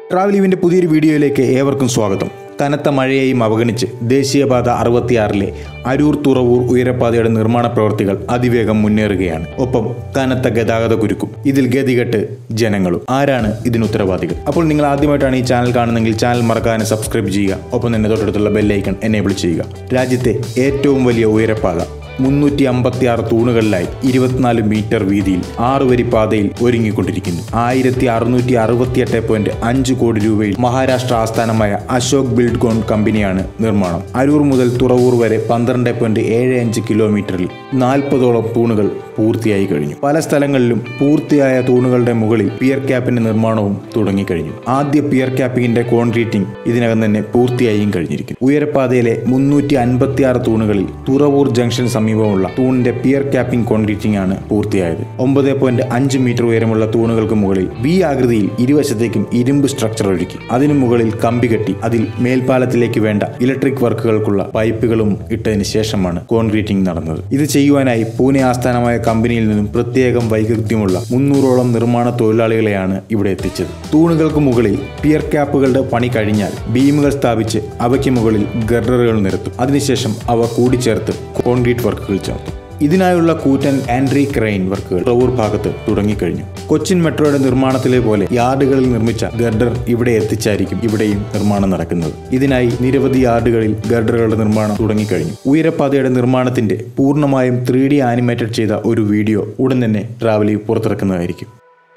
travel ഇവിൻ്റെ പുതിയൊരു വീഡിയോയിലേക്ക് ഏവർക്കും സ്വാഗതം കനത്ത മഴയെയും അവഗണിച്ച് ദേശീയപാത അറുപത്തിയാറിലെ അരൂർ തുറവൂർ ഉയരപ്പാതയുടെ നിർമ്മാണ പ്രവൃത്തികൾ അതിവേഗം മുന്നേറുകയാണ് ഒപ്പം കനത്ത ഗതാഗത കുരുക്കും ഇതിൽ ഗതികെട്ട് ജനങ്ങളും ആരാണ് ഇതിന് ഉത്തരവാദികൾ അപ്പോൾ നിങ്ങൾ ആദ്യമായിട്ടാണ് ഈ ചാനൽ കാണുന്നതെങ്കിൽ ചാനൽ മറക്കാതെ സബ്സ്ക്രൈബ് ചെയ്യുക ഒപ്പം തന്നെ തൊട്ടടുത്തുള്ള ബെല്ലൈക്കൺ എനേബിൾ ചെയ്യുക രാജ്യത്തെ ഏറ്റവും വലിയ ഉയരപ്പാത മുന്നൂറ്റി അമ്പത്തി ആറ് തൂണുകളിലായി ഇരുപത്തിനാല് മീറ്റർ വീതിയിൽ ആറ് വരി പാതയിൽ ഒരുങ്ങിക്കൊണ്ടിരിക്കുന്നു ആയിരത്തി അറുന്നൂറ്റി അറുപത്തിയെട്ട് പോയിന്റ് അഞ്ച് കോടി രൂപയിൽ മഹാരാഷ്ട്ര ആസ്ഥാനമായ അശോക് ബിൽഡ്കോൺ കമ്പനിയാണ് നിർമ്മാണം അരൂർ മുതൽ തുറവൂർ വരെ പന്ത്രണ്ട് പോയിന്റ് ഏഴ് അഞ്ച് കിലോമീറ്ററിൽ നാൽപ്പതോളം തൂണുകൾ പൂർത്തിയായി കഴിഞ്ഞു പല സ്ഥലങ്ങളിലും പൂർത്തിയായ തൂണുകളുടെ മുകളിൽ പിയർ ക്യാപ്പിന്റെ നിർമ്മാണവും തുടങ്ങിക്കഴിഞ്ഞു ആദ്യ പിയർ ക്യാപ്പിങ്ങിന്റെ കോൺക്രീറ്റിംഗ് ഇതിനകം തന്നെ പൂർത്തിയായും കഴിഞ്ഞിരിക്കുന്നു ഉയരപ്പാതയിലെ മുന്നൂറ്റി അൻപത്തി ആറ് തൂണുകളിൽ തുറവൂർ ജംഗ്ഷൻ സമീപമുള്ള തൂണിന്റെ പിയർ ക്യാപ്പിംഗ് കോൺക്രീറ്റിംഗ് ആണ് പൂർത്തിയായത് ഒമ്പത് പോയിന്റ് അഞ്ച് മീറ്റർ ഉയരമുള്ള തൂണുകൾക്ക് മുകളിൽ വി ആകൃതിയിൽ ഇരുവശത്തേക്കും ഇരുമ്പ് സ്ട്രക്ചർ ഒരുക്കി അതിനു മുകളിൽ കമ്പി കെട്ടി അതിൽ മേൽപ്പാലത്തിലേക്ക് വേണ്ട ഇലക്ട്രിക് വർക്കുകൾക്കുള്ള പൈപ്പുകളും ഇട്ടതിന് ശേഷമാണ് കോൺക്രീറ്റിംഗ് നടന്നത് ഇത് ചെയ്യുവാനായി പൂനെ ആസ്ഥാനമായ കമ്പനിയിൽ നിന്നും പ്രത്യേകം വൈദഗ്ധ്യമുള്ള മുന്നൂറോളം നിർമ്മാണ തൊഴിലാളികളെയാണ് ഇവിടെ എത്തിച്ചത് തൂണുകൾക്ക് മുകളിൽ പിയർ ക്യാപ്പുകളുടെ പണി കഴിഞ്ഞാൽ ബീമുകൾ സ്ഥാപിച്ച് അവയ്ക്ക് മുകളിൽ ഗർഡറുകൾ നിരത്തും അതിനുശേഷം അവ കൂടിച്ചേർത്ത് കോൺക്രീറ്റ് വർക്കുകൾ ചേർത്തു ഇതിനായുള്ള കൂറ്റൻ ആൻഡ്രി ക്രെയിൻ വർക്കുകൾ പ്രവൂർ ഭാഗത്ത് തുടങ്ങിക്കഴിഞ്ഞു കൊച്ചിൻ മെട്രോയുടെ നിർമ്മാണത്തിലെ പോലെ യാർഡുകളിൽ നിർമ്മിച്ച ഗർഡർ ഇവിടെ എത്തിച്ചായിരിക്കും ഇവിടെയും നിർമ്മാണം നടക്കുന്നത് ഇതിനായി നിരവധി യാർഡുകളിൽ ഗർഡറുകളുടെ നിർമ്മാണം തുടങ്ങിക്കഴിഞ്ഞു ഉയരപ്പാതയുടെ നിർമ്മാണത്തിന്റെ പൂർണ്ണമായും ത്രീ ഡി ആനിമേറ്റഡ് ചെയ്ത ഒരു വീഡിയോ ഉടൻ തന്നെ ട്രാവലി പുറത്തിറക്കുന്നതായിരിക്കും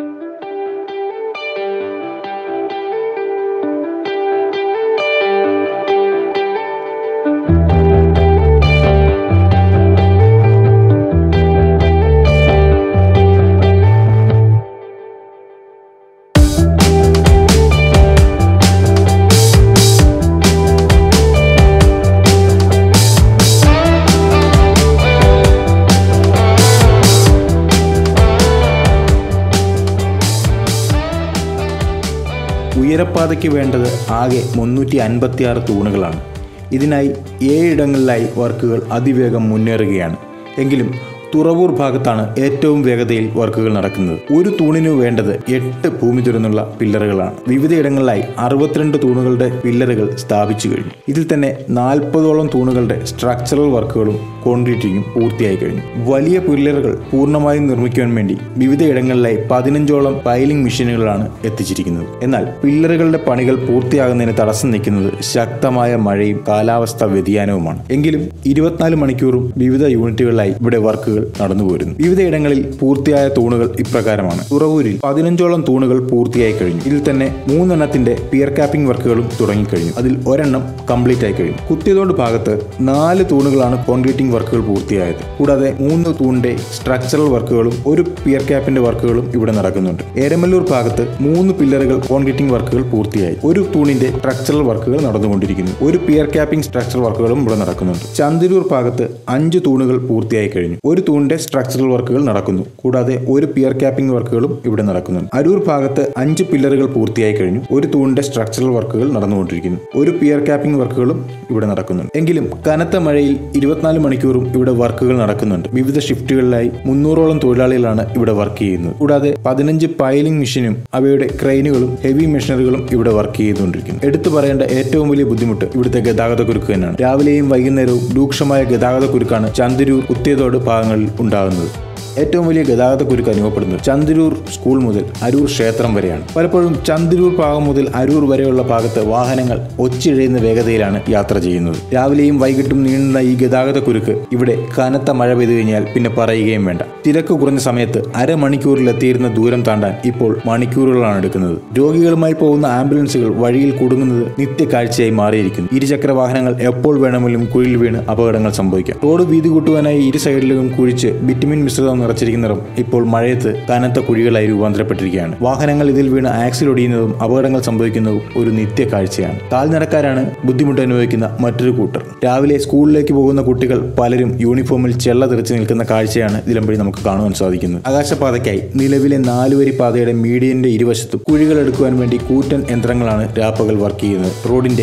ഉയരപ്പാതയ്ക്ക് വേണ്ടത് ആകെ മുന്നൂറ്റി അൻപത്തി ആറ് തൂണുകളാണ് ഇതിനായി ഏഴിടങ്ങളിലായി വർക്കുകൾ അതിവേഗം മുന്നേറുകയാണ് എങ്കിലും തുറവൂർ ഭാഗത്താണ് ഏറ്റവും വേഗതയിൽ വർക്കുകൾ നടക്കുന്നത് ഒരു തൂണിനു വേണ്ടത് എട്ട് ഭൂമി തുറന്നുള്ള പില്ലറുകളാണ് വിവിധയിടങ്ങളിലായി അറുപത്തിരണ്ട് തൂണുകളുടെ പില്ലറുകൾ സ്ഥാപിച്ചു കഴിഞ്ഞു ഇതിൽ തന്നെ നാൽപ്പതോളം തൂണുകളുടെ സ്ട്രക്ചറൽ വർക്കുകളും കോൺക്രീറ്റിംഗും പൂർത്തിയായി കഴിഞ്ഞു വലിയ പില്ലറുകൾ പൂർണ്ണമായും നിർമ്മിക്കുവാൻ വേണ്ടി വിവിധയിടങ്ങളിലായി പതിനഞ്ചോളം പൈലിംഗ് മെഷീനുകളാണ് എത്തിച്ചിരിക്കുന്നത് എന്നാൽ പില്ലറുകളുടെ പണികൾ പൂർത്തിയാകുന്നതിന് തടസ്സം നിൽക്കുന്നത് ശക്തമായ മഴയും കാലാവസ്ഥാ വ്യതിയാനവുമാണ് എങ്കിലും ഇരുപത്തിനാല് മണിക്കൂറും വിവിധ യൂണിറ്റുകളിലായി ഇവിടെ വർക്കുകൾ നടന്നുപോരുന്നു വിവിധയിടങ്ങളിൽ പൂർത്തിയായ തൂണുകൾ ഇപ്രകാരമാണ് തുറവൂരിൽ പതിനഞ്ചോളം തൂണുകൾ പൂർത്തിയായി കഴിഞ്ഞു ഇതിൽ തന്നെ മൂന്നെണ്ണത്തിന്റെ പിയർ ക്യാപ്പിംഗ് വർക്കുകളും തുടങ്ങിക്കഴിഞ്ഞു അതിൽ ഒരെണ്ണം കംപ്ലീറ്റ് ആയി കഴിഞ്ഞു കുത്തിയതോട് ഭാഗത്ത് നാല് തൂണുകളാണ് കോൺക്രീറ്റിംഗ് വർക്കുകൾ പൂർത്തിയായത് കൂടാതെ മൂന്ന് തൂണിന്റെ സ്ട്രക്ചറൽ വർക്കുകളും ഒരു പിയർ ക്യാപ്പിന്റെ വർക്കുകളും ഇവിടെ നടക്കുന്നുണ്ട് ഏരമല്ലൂർ ഭാഗത്ത് മൂന്ന് പില്ലറുകൾ കോൺക്രീറ്റിംഗ് വർക്കുകൾ പൂർത്തിയായി ഒരു തൂണിന്റെ സ്ട്രക്ചറൽ വർക്കുകൾ നടന്നുകൊണ്ടിരിക്കുന്നു ഒരു പിയർ ക്യാപ്പിംഗ് സ്ട്രക്ചറൽ വർക്കുകളും ഇവിടെ നടക്കുന്നുണ്ട് ചന്ദരൂർ ഭാഗത്ത് അഞ്ച് തൂണുകൾ പൂർത്തിയായി കഴിഞ്ഞു ഒരു തൂണിന്റെ സ്ട്രക്ചറൽ വർക്കുകൾ നടക്കുന്നു കൂടാതെ ഒരു പിയർ ക്യാപ്പിംഗ് വർക്കുകളും ഇവിടെ നടക്കുന്നുണ്ട് അരൂർ ഭാഗത്ത് അഞ്ച് പില്ലറുകൾ പൂർത്തിയായി കഴിഞ്ഞു ഒരു തൂണിന്റെ സ്ട്രക്ചറൽ വർക്കുകൾ നടന്നുകൊണ്ടിരിക്കുന്നു ഒരു പിയർ ക്യാപ്പിംഗ് വർക്കുകളും ഇവിടെ നടക്കുന്നുണ്ട് എങ്കിലും കനത്ത മഴയിൽ ഇരുപത്തിനാല് മണിക്കൂറും ഇവിടെ വർക്കുകൾ നടക്കുന്നുണ്ട് വിവിധ ഷിഫ്റ്റുകളിലായി മുന്നൂറോളം തൊഴിലാളികളാണ് ഇവിടെ വർക്ക് ചെയ്യുന്നത് കൂടാതെ പതിനഞ്ച് പൈലിംഗ് മെഷീനും അവയുടെ ക്രെയിനുകളും ഹെവി മെഷീനറികളും ഇവിടെ വർക്ക് ചെയ്തുകൊണ്ടിരിക്കുന്നു എടുത്തു പറയേണ്ട ഏറ്റവും വലിയ ബുദ്ധിമുട്ട് ഇവിടുത്തെ ഗതാഗത കുരുക്ക് തന്നെയാണ് രാവിലെയും വൈകുന്നേരവും രൂക്ഷമായ ഗതാഗത കുരുക്കാണ് ചന്ദരൂർ കുത്തിയതോട് ഭാഗങ്ങളിൽ ഉണ്ടാകുന്നത് ഏറ്റവും വലിയ ഗതാഗത കുരുക്ക് അനുഭവപ്പെടുന്നത് ചന്ദരൂർ സ്കൂൾ മുതൽ അരൂർ ക്ഷേത്രം വരെയാണ് പലപ്പോഴും ചന്ദരൂർ ഭാഗം മുതൽ അരൂർ വരെയുള്ള ഭാഗത്ത് വാഹനങ്ങൾ ഒച്ചിഴയുന്ന വേഗതയിലാണ് യാത്ര ചെയ്യുന്നത് രാവിലെയും വൈകിട്ടും നീളുന്ന ഈ ഗതാഗത കുരുക്ക് ഇവിടെ കനത്ത മഴ പെയ്തു കഴിഞ്ഞാൽ പിന്നെ പറയുകയും വേണ്ട തിരക്ക് കുറഞ്ഞ സമയത്ത് അരമണിക്കൂറിൽ എത്തിയിരുന്ന ദൂരം താണ്ടാൻ ഇപ്പോൾ മണിക്കൂറുകളാണ് എടുക്കുന്നത് രോഗികളുമായി പോകുന്ന ആംബുലൻസുകൾ വഴിയിൽ കുടുങ്ങുന്നത് നിത്യകാഴ്ചയായി മാറിയിരിക്കുന്നു ഇരുചക്ര വാഹനങ്ങൾ എപ്പോൾ വേണമെങ്കിലും കുഴിയിൽ വീണ് അപകടങ്ങൾ സംഭവിക്കാം റോഡ് വീതി കൂട്ടുവാനായി ഇരു സൈഡിലും കുഴിച്ച് ബിറ്റുമിൻ മിശ്രിതം നിറച്ചിരിക്കുന്നതും ഇപ്പോൾ മഴയത്ത് കനത്ത കുഴികളായി രൂപാന്തരപ്പെട്ടിരിക്കുകയാണ് വാഹനങ്ങൾ ഇതിൽ വീണ് ആക്സിൽ ഒടിയുന്നതും അപകടങ്ങൾ സംഭവിക്കുന്നതും ഒരു നിത്യ കാഴ്ചയാണ് കാൽനടക്കാരാണ് ബുദ്ധിമുട്ട് അനുഭവിക്കുന്ന മറ്റൊരു കൂട്ടർ രാവിലെ സ്കൂളിലേക്ക് പോകുന്ന കുട്ടികൾ പലരും യൂണിഫോമിൽ ചെള്ള തെറിച്ച് നിൽക്കുന്ന കാഴ്ചയാണ് ഇതിലമ്പഴി നമുക്ക് കാണുവാൻ സാധിക്കുന്നത് ആകാശപാതയ്ക്കായി നിലവിലെ നാലുവരി പാതയുടെ മീഡിയന്റെ ഇരുവശത്തും കുഴികൾ എടുക്കുവാൻ വേണ്ടി കൂറ്റൻ യന്ത്രങ്ങളാണ് രാപ്പകൽ വർക്ക് ചെയ്യുന്നത് റോഡിന്റെ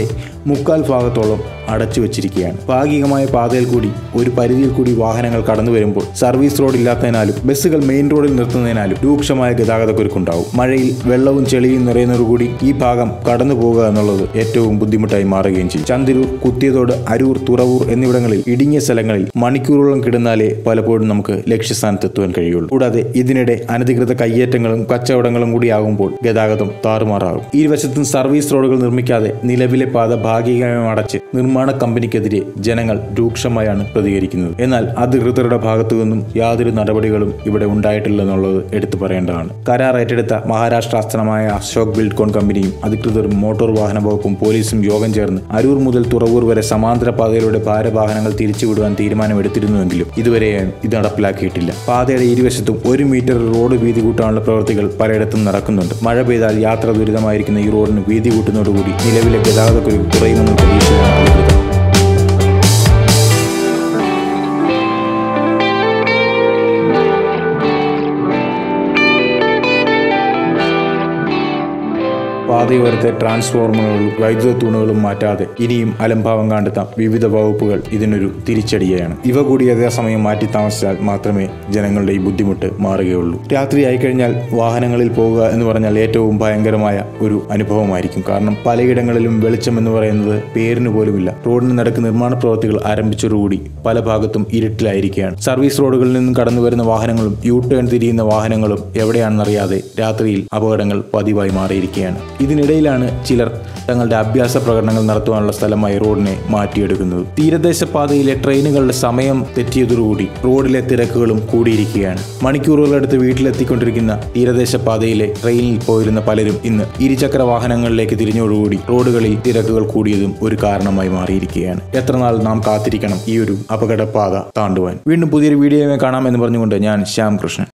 മുക്കാൽ ഭാഗത്തോളം അടച്ചു വെച്ചിരിക്കുകയാണ് ഭാഗികമായ പാതയിൽ കൂടി ഒരു പരിധിയിൽ കൂടി വാഹനങ്ങൾ കടന്നു വരുമ്പോൾ സർവീസ് റോഡ് ഇല്ലാത്തതിനാലും ബസ്സുകൾ മെയിൻ റോഡിൽ നിർത്തുന്നതിനാലും രൂക്ഷമായ ഗതാഗതക്കുരുക്കുണ്ടാവും മഴയിൽ വെള്ളവും ചെളിയും നിറയുന്നതോടുകൂടി ഈ ഭാഗം കടന്നു പോകുക എന്നുള്ളത് ഏറ്റവും ബുദ്ധിമുട്ടായി മാറുകയും ചെയ്യും ചന്തിരൂർ കുത്തിയതോട് അരൂർ തുറവൂർ എന്നിവിടങ്ങളിൽ ഇടുങ്ങിയ സ്ഥലങ്ങളിൽ മണിക്കൂറുകളും കിടന്നാലേ പലപ്പോഴും നമുക്ക് ലക്ഷ്യസ്ഥാനത്ത് എത്തുവാൻ കഴിയുള്ളൂ കൂടാതെ ഇതിനിടെ അനധികൃത കയ്യേറ്റങ്ങളും കച്ചവടങ്ങളും കൂടി ആകുമ്പോൾ ഗതാഗതം താറുമാറാകും ഇരുവശത്തും സർവീസ് റോഡുകൾ നിർമ്മിക്കാതെ നിലവിലെ പാത ഭാഗികമായി അടച്ച് നിർമ്മാണ കമ്പനിക്കെതിരെ ജനങ്ങൾ രൂക്ഷമായാണ് പ്രതികരിക്കുന്നത് എന്നാൽ അധികൃതരുടെ ഭാഗത്തു നിന്നും യാതൊരു നടപടികളും ഇവിടെ ഉണ്ടായിട്ടില്ലെന്നുള്ളത് എടുത്തു പറയേണ്ടതാണ് കരാർ ഏറ്റെടുത്ത മഹാരാഷ്ട്ര ആസ്ഥാനമായ അശോക് ബിൽഡ്കോൺ കമ്പനിയും അധികൃതരും മോട്ടോർ വാഹന വകുപ്പും പോലീസും യോഗം ചേർന്ന് അരൂർ മുതൽ തുറവൂർ വരെ സമാന്തര പാതയിലൂടെ ഭാരവാഹനങ്ങൾ തിരിച്ചുവിടുവാൻ തീരുമാനമെടുത്തിരുന്നുവെങ്കിലും ഇതുവരെയും ഇത് നടപ്പിലാക്കിയിട്ടില്ല പാതയുടെ ഇരുവശത്തും ഒരു മീറ്റർ റോഡ് വീതി കൂട്ടാനുള്ള പ്രവൃത്തികൾ പലയിടത്തും നടക്കുന്നുണ്ട് മഴ പെയ്താൽ യാത്ര ദുരിതമായിരിക്കുന്ന ഈ റോഡിന് വീതി കൂട്ടുന്നതോടുകൂടി നിലവിലെ ഗതാഗതക്കുരുക്ക് കുറയുമെന്ന പ്രതീക്ഷയാണ് അധികൃതർ പാതയോരത്തെ ട്രാൻസ്ഫോർമറുകളും വൈദ്യുത തൂണുകളും മാറ്റാതെ ഇനിയും അലംഭാവം കണ്ടെത്താം വിവിധ വകുപ്പുകൾ ഇതിനൊരു തിരിച്ചടിയാണ് ഇവ കൂടി യഥാസമയം മാറ്റി താമസിച്ചാൽ മാത്രമേ ജനങ്ങളുടെ ഈ ബുദ്ധിമുട്ട് മാറുകയുള്ളൂ രാത്രി ആയിക്കഴിഞ്ഞാൽ വാഹനങ്ങളിൽ പോകുക എന്ന് പറഞ്ഞാൽ ഏറ്റവും ഭയങ്കരമായ ഒരു അനുഭവമായിരിക്കും കാരണം പലയിടങ്ങളിലും വെളിച്ചം എന്ന് പറയുന്നത് പേരിന് പോലുമില്ല റോഡിന് നടക്ക് നിർമ്മാണ പ്രവൃത്തികൾ ആരംഭിച്ചതോടുകൂടി പല ഭാഗത്തും ഇരുട്ടിലായിരിക്കുകയാണ് സർവീസ് റോഡുകളിൽ നിന്നും കടന്നു വരുന്ന വാഹനങ്ങളും യു ടേൺ തിരിയുന്ന വാഹനങ്ങളും എവിടെയാണെന്നറിയാതെ രാത്രിയിൽ അപകടങ്ങൾ പതിവായി മാറിയിരിക്കുകയാണ് ഇതിനിടയിലാണ് ചിലർ തങ്ങളുടെ അഭ്യാസ പ്രകടനങ്ങൾ നടത്തുവാനുള്ള സ്ഥലമായി റോഡിനെ മാറ്റിയെടുക്കുന്നത് തീരദേശ പാതയിലെ ട്രെയിനുകളുടെ സമയം തെറ്റിയതോടുകൂടി റോഡിലെ തിരക്കുകളും കൂടിയിരിക്കുകയാണ് മണിക്കൂറുകളെടുത്ത് വീട്ടിലെത്തിക്കൊണ്ടിരിക്കുന്ന തീരദേശ പാതയിലെ ട്രെയിനിൽ പോയിരുന്ന പലരും ഇന്ന് ഇരുചക്ര വാഹനങ്ങളിലേക്ക് തിരിഞ്ഞോടുകൂടി റോഡുകളിൽ തിരക്കുകൾ കൂടിയതും ഒരു കാരണമായി മാറിയിരിക്കുകയാണ് എത്രനാൾ നാം കാത്തിരിക്കണം ഈ ഒരു അപകടപാത താണ്ടുവാൻ വീണ്ടും പുതിയൊരു വീഡിയോയുമായി കാണാം എന്ന് പറഞ്ഞുകൊണ്ട് ഞാൻ ശ്യാം കൃഷ്ണൻ